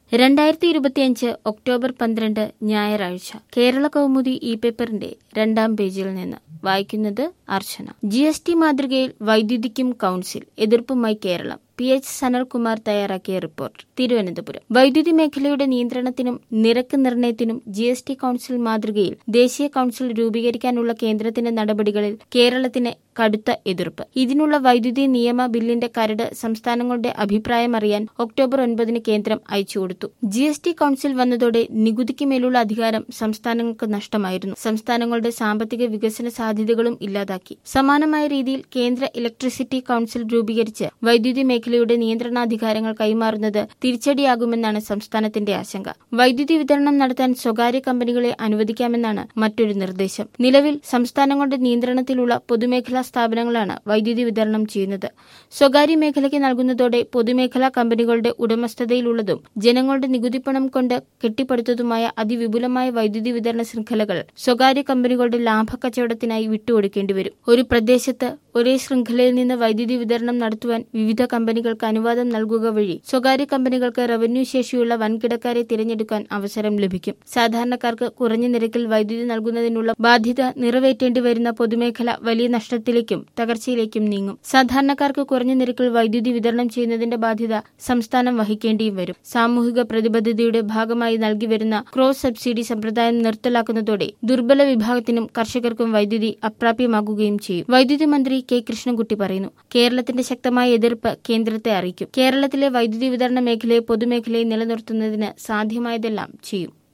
രണ്ടായിരത്തി ഇരുപത്തിയഞ്ച് ഒക്ടോബർ പന്ത്രണ്ട് ഞായറാഴ്ച കേരള കൗമുദി ഇ പേപ്പറിന്റെ രണ്ടാം പേജിൽ നിന്ന് വായിക്കുന്നത് അർച്ചന ജി എസ് ടി മാതൃകയിൽ വൈദ്യുതിക്കും കൌൺസിൽ എതിർപ്പുമായി കേരളം പി എച്ച് സനൽകുമാർ തയ്യാറാക്കിയ റിപ്പോർട്ട് തിരുവനന്തപുരം വൈദ്യുതി മേഖലയുടെ നിയന്ത്രണത്തിനും നിരക്ക് നിർണയത്തിനും ജി എസ് ടി കൌൺസിൽ മാതൃകയിൽ ദേശീയ കൌൺസിൽ രൂപീകരിക്കാനുള്ള കേന്ദ്രത്തിന്റെ നടപടികളിൽ കേരളത്തിന് കടുത്ത എതിർപ്പ് ഇതിനുള്ള വൈദ്യുതി നിയമ ബില്ലിന്റെ കരട് സംസ്ഥാനങ്ങളുടെ അഭിപ്രായം അറിയാൻ ഒക്ടോബർ ഒൻപതിന് കേന്ദ്രം അയച്ചുകൊടുത്തു ജി എസ് ടി കൌൺസിൽ വന്നതോടെ നികുതിക്ക് മേലുള്ള അധികാരം സംസ്ഥാനങ്ങൾക്ക് നഷ്ടമായിരുന്നു സംസ്ഥാനങ്ങളുടെ സാമ്പത്തിക വികസന സാധ്യതകളും ഇല്ലാതാക്കി സമാനമായ രീതിയിൽ കേന്ദ്ര ഇലക്ട്രിസിറ്റി കൌൺസിൽ രൂപീകരിച്ച് വൈദ്യുതി മേഖലയുടെ നിയന്ത്രണാധികാരങ്ങൾ കൈമാറുന്നത് തിരിച്ചടിയാകുമെന്നാണ് സംസ്ഥാനത്തിന്റെ ആശങ്ക വൈദ്യുതി വിതരണം നടത്താൻ സ്വകാര്യ കമ്പനികളെ അനുവദിക്കാമെന്നാണ് മറ്റൊരു നിർദ്ദേശം നിലവിൽ സംസ്ഥാനങ്ങളുടെ നിയന്ത്രണത്തിലുള്ള പൊതുമേഖലാ സ്ഥാപനങ്ങളാണ് വൈദ്യുതി വിതരണം ചെയ്യുന്നത് സ്വകാര്യ മേഖലയ്ക്ക് നൽകുന്നതോടെ പൊതുമേഖലാ കമ്പനികളുടെ ഉടമസ്ഥതയിലുള്ളതും ജനങ്ങളുടെ നികുതിപ്പണം കൊണ്ട് കെട്ടിപ്പടുത്തതുമായ അതിവിപുലമായ വൈദ്യുതി വിതരണ ശൃംഖലകൾ സ്വകാര്യ കമ്പനികളുടെ ലാഭക്കച്ചവടത്തിനായി വിട്ടുകൊടുക്കേണ്ടി വരും ഒരു പ്രദേശത്ത് ഒരേ ശൃംഖലയിൽ നിന്ന് വൈദ്യുതി വിതരണം നടത്തുവാൻ വിവിധ കമ്പനികൾക്ക് അനുവാദം നൽകുക വഴി സ്വകാര്യ കമ്പനികൾക്ക് റവന്യൂ ശേഷിയുള്ള വൻകിടക്കാരെ തിരഞ്ഞെടുക്കാൻ അവസരം ലഭിക്കും സാധാരണക്കാർക്ക് കുറഞ്ഞ നിരക്കിൽ വൈദ്യുതി നൽകുന്നതിനുള്ള ബാധ്യത നിറവേറ്റേണ്ടി വരുന്ന പൊതുമേഖല വലിയ നഷ്ടത്തിലേക്കും തകർച്ചയിലേക്കും നീങ്ങും സാധാരണക്കാർക്ക് കുറഞ്ഞ നിരക്കിൽ വൈദ്യുതി വിതരണം ചെയ്യുന്നതിന്റെ ബാധ്യത സംസ്ഥാനം വഹിക്കേണ്ടിയും വരും സാമൂഹിക പ്രതിബദ്ധതയുടെ ഭാഗമായി നൽകി വരുന്ന ക്രോസ് സബ്സിഡി സമ്പ്രദായം നിർത്തലാക്കുന്നതോടെ ദുർബല വിഭാഗത്തിനും കർഷകർക്കും വൈദ്യുതി അപ്രാപ്യമാകുകയും ചെയ്യും വൈദ്യുതി മന്ത്രി കെ കൃഷ്ണൻകുട്ടി പറയുന്നു കേരളത്തിന്റെ ശക്തമായ എതിർപ്പ് കേന്ദ്രത്തെ അറിയിക്കും കേരളത്തിലെ വൈദ്യുതി വിതരണ മേഖലയെ പൊതുമേഖലയെ നിലനിർത്തുന്നതിന് സാധ്യമായതെല്ലാം ചെയ്യും